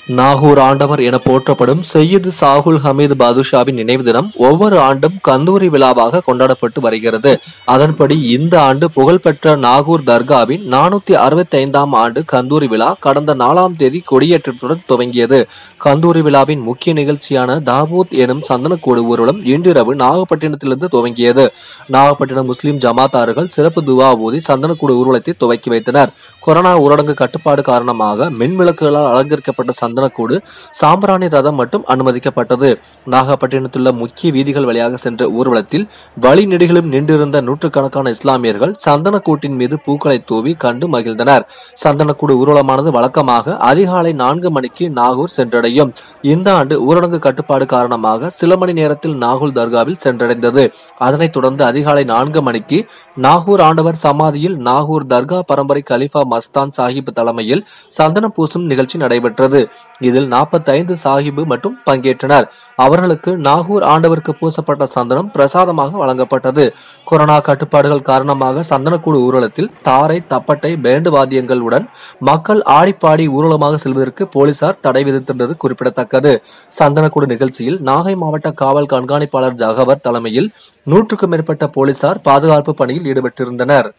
நாகூர் ஆண்டவர் என போற்றப்படும் சையது சாகுல் ஹமீது பாதுஷாவின் நினைவு தினம் ஒவ்வொரு ஆண்டும் கந்தூரி விழாவாக கொண்டாடப்பட்டு வருகிறது அதன்படி இந்த ஆண்டு புகழ்பெற்ற நாகூர் தர்காவின் நானூத்தி அறுபத்தி ஐந்தாம் ஆண்டு கந்தூரி விழா கடந்த நாலாம் தேதி கொடியேற்றத்துடன் துவங்கியது கந்தூரி விழாவின் முக்கிய நிகழ்ச்சியான தாபூத் எனும் சந்தனக்கூடு ஊர்வலம் இன்றிரவு நாகப்பட்டினத்திலிருந்து துவங்கியது நாகப்பட்டினம் முஸ்லிம் ஜமாத்தார்கள் சிறப்பு துவா ஊதி சந்தனக்கூடு ஊர்வலத்தை துவக்கி வைத்தனர் கொரோனா ஊரடங்கு கட்டுப்பாடு காரணமாக மின் விளக்குகளால் அலங்கரிக்கப்பட்ட சந்தனக்கூடு சாம்பிராணி ரதம் மட்டும் அனுமதிக்கப்பட்டது நாகப்பட்டினத்துள்ள முக்கிய வீதிகள் வழியாக சென்ற ஊர்வலத்தில் வழிநெடுகிலும் நின்றிருந்த நூற்றுக்கணக்கான இஸ்லாமியர்கள் சந்தனக்கூட்டின் மீது பூக்களை தூவி கண்டு மகிழ்ந்தனர் சந்தனக்கூடு ஊர்வலமானது வழக்கமாக அதிகாலை நான்கு மணிக்கு நாகூர் சென்றடையும் இந்த ஆண்டு ஊரடங்கு கட்டுப்பாடு காரணமாக சில மணி நேரத்தில் நாகூர் தர்காவில் சென்றடைந்தது அதனைத் தொடர்ந்து அதிகாலை நான்கு மணிக்கு நாகூர் ஆண்டவர் சமாதியில் நாகூர் தர்கா பரம்பரை கலிஃபா மஸ்தான் சாஹிப் தலைமையில் சந்தன பூசும் நிகழ்ச்சி நடைபெற்றது இதில் 45 சாஹிபு மட்டும் பங்கேற்றனர் அவர்களுக்கு நாகூர் ஆண்டவருக்கு பூசப்பட்ட சந்தனம் பிரசாதமாக வழங்கப்பட்டது கொரோனா கட்டுப்பாடுகள் காரணமாக சந்தனக்கூடு ஊர்வலத்தில் தாரை தப்பட்டை பேண்டு வாத்தியங்களுடன் மக்கள் ஆடிப்பாடி ஊர்வலமாக செல்வதற்கு போலீசார் தடை விதித்திருந்தது குறிப்பிடத்தக்கது சந்தனக்கூடு நிகழ்ச்சியில் நாகை மாவட்ட காவல் கண்காணிப்பாளர் ஜகவர் தலைமையில் நூற்றுக்கும் மேற்பட்ட போலீசார் பாதுகாப்பு பணியில் ஈடுபட்டிருந்தனர்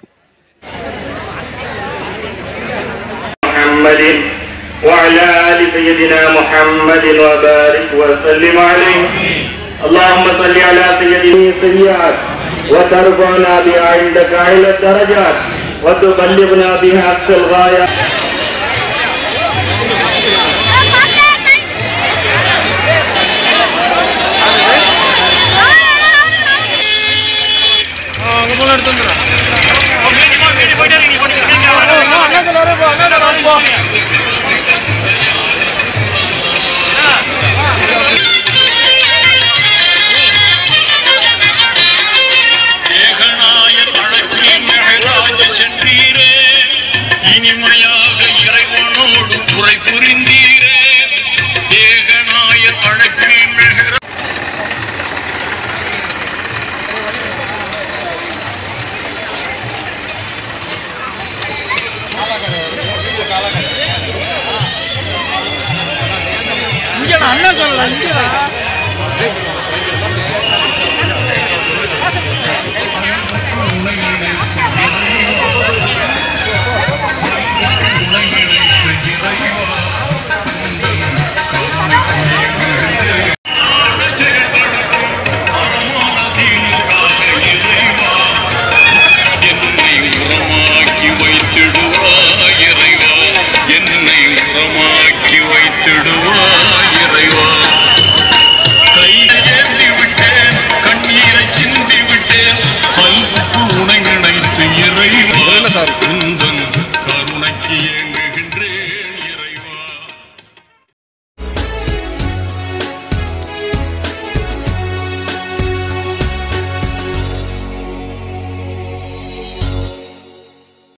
محمد وعلى آل سيدنا محمد وبارك وسلم عليه اللهم صل على سيدنا السيئات وترفعنا بها عندك أعلى الدرجات وتبلغنا بها أقصى الغايات ஏகநாயர் அழகில் மெஹராஜ் சென்றீரே இனிமையாக இறைவனோடு உரை புரிந்தீரே ஏகநாயர் அழகில் மெஹராஜ் அண்ணன் சொல்லலாம்